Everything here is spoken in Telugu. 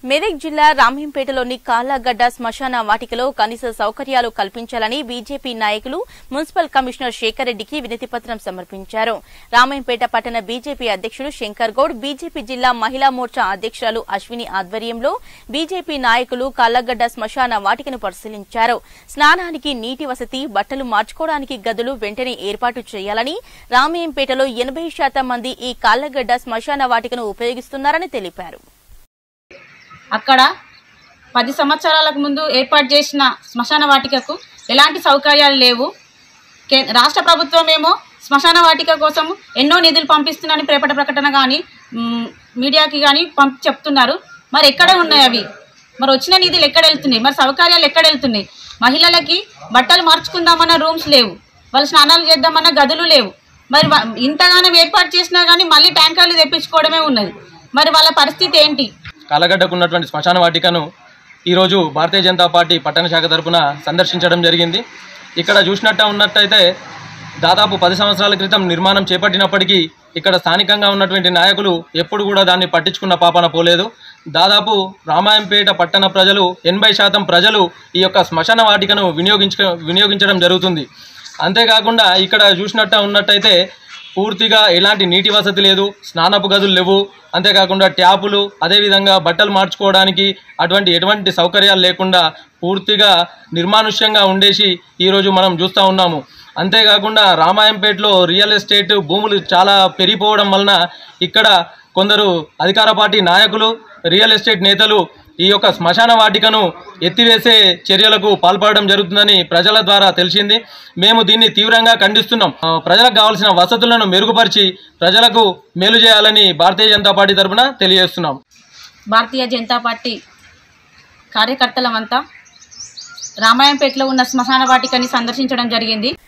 మెదక్ జిల్లా రామేంపేటలోని కాలాగడ్డ శ్మశాన వాటికలో కనీస సౌకర్యాలు కల్పించాలని బీజేపీ నాయకులు మున్సిపల్ కమిషనర్ శేఖర్ రెడ్డికి వినతిపత్రం సమర్పించారు రామేంపేట పట్టణ బీజేపీ అధ్యక్షుడు శంకర్ గౌడ్ బీజేపీ జిల్లా మహిళా మోర్చా అధ్యక్షురాలు అశ్విని ఆధ్వర్యంలో బీజేపీ నాయకులు కాలాగడ్డ శ్మశాన వాటికను పరిశీలించారు స్నానానికి నీటి వసతి బట్టలు మార్చుకోవడానికి గదులు వెంటనే ఏర్పాటు చేయాలని రామేంపేటలో ఎనభై శాతం మంది ఈ కాళ్లగడ్డ శ్మశాన వాటికను ఉపయోగిస్తున్నారని తెలిపారు అక్కడ పది సంవత్సరాలకు ముందు ఏర్పాటు చేసిన శ్మశాన వాటికకు ఎలాంటి సౌకర్యాలు లేవు కే రాష్ట్ర ప్రభుత్వం ఏమో శ్మశాన వాటిక కోసం ఎన్నో నిధులు పంపిస్తున్నారని పేపట ప్రకటన కానీ మ్, మీడియాకి కానీ పంపి చెప్తున్నారు మరి ఎక్కడ ఉన్నాయి అవి మరి వచ్చిన నిధులు ఎక్కడ వెళ్తున్నాయి మరి సౌకర్యాలు ఎక్కడ వెళ్తున్నాయి మహిళలకి బట్టలు మార్చుకుందామన్న రూమ్స్ లేవు వాళ్ళు స్నానాలు చేద్దామన్న గదులు లేవు మరి వా- ఇంతగానం ఏర్పాటు చేసినా కానీ మళ్ళీ ట్యాంకర్లు తెప్పించుకోవడమే ఉన్నది మరి వాళ్ళ పరిస్థితి ఏంటి కాలగడ్డకు ఉన్నటువంటి శ్మశాన వాటికను ఈరోజు భారతీయ జనతా పార్టీ పట్టణ శాఖ తరపున సందర్శించడం జరిగింది ఇక్కడ చూసినట్టు ఉన్నట్టయితే దాదాపు పది సంవత్సరాల క్రితం నిర్మాణం చేపట్టినప్పటికీ ఇక్కడ స్థానికంగా ఉన్నటువంటి నాయకులు ఎప్పుడు కూడా దాన్ని పట్టించుకున్న పాపన పోలేదు దాదాపు రామాయంపేట పట్టణ ప్రజలు ఎనభై శాతం ప్రజలు ఈ యొక్క శ్మశాన వాటికను వినియోగించ వినియోగించడం జరుగుతుంది అంతేకాకుండా ఇక్కడ చూసినట్టు ఉన్నట్టయితే పూర్తిగా ఎలాంటి నీటి వసతి లేదు స్నానపు గదులు లేవు అంతేకాకుండా ట్యాపులు అదేవిధంగా బట్టలు మార్చుకోవడానికి అటువంటి ఎటువంటి సౌకర్యాలు లేకుండా పూర్తిగా నిర్మానుష్యంగా ఉండేసి ఈరోజు మనం చూస్తూ ఉన్నాము అంతేకాకుండా రామాయంపేటలో రియల్ ఎస్టేట్ భూములు చాలా పెరిగిపోవడం వలన ఇక్కడ కొందరు అధికార పార్టీ నాయకులు రియల్ ఎస్టేట్ నేతలు ఈ యొక్క శ్మశాన వాటికను ఎత్తివేసే చర్యలకు పాల్పడడం జరుగుతుందని ప్రజల ద్వారా తెలిసింది మేము దీన్ని తీవ్రంగా ఖండిస్తున్నాం ఆ, ప్రజలకు కావాల్సిన వసతులను మెరుగుపరిచి ప్రజలకు మేలు చేయాలని భారతీయ జనతా పార్టీ తరఫున తెలియజేస్తున్నాం భారతీయ జనతా పార్టీ కార్యకర్తలమంతా రామాయంపేటలో ఉన్న శ్మశాన వాటికని సందర్శించడం జరిగింది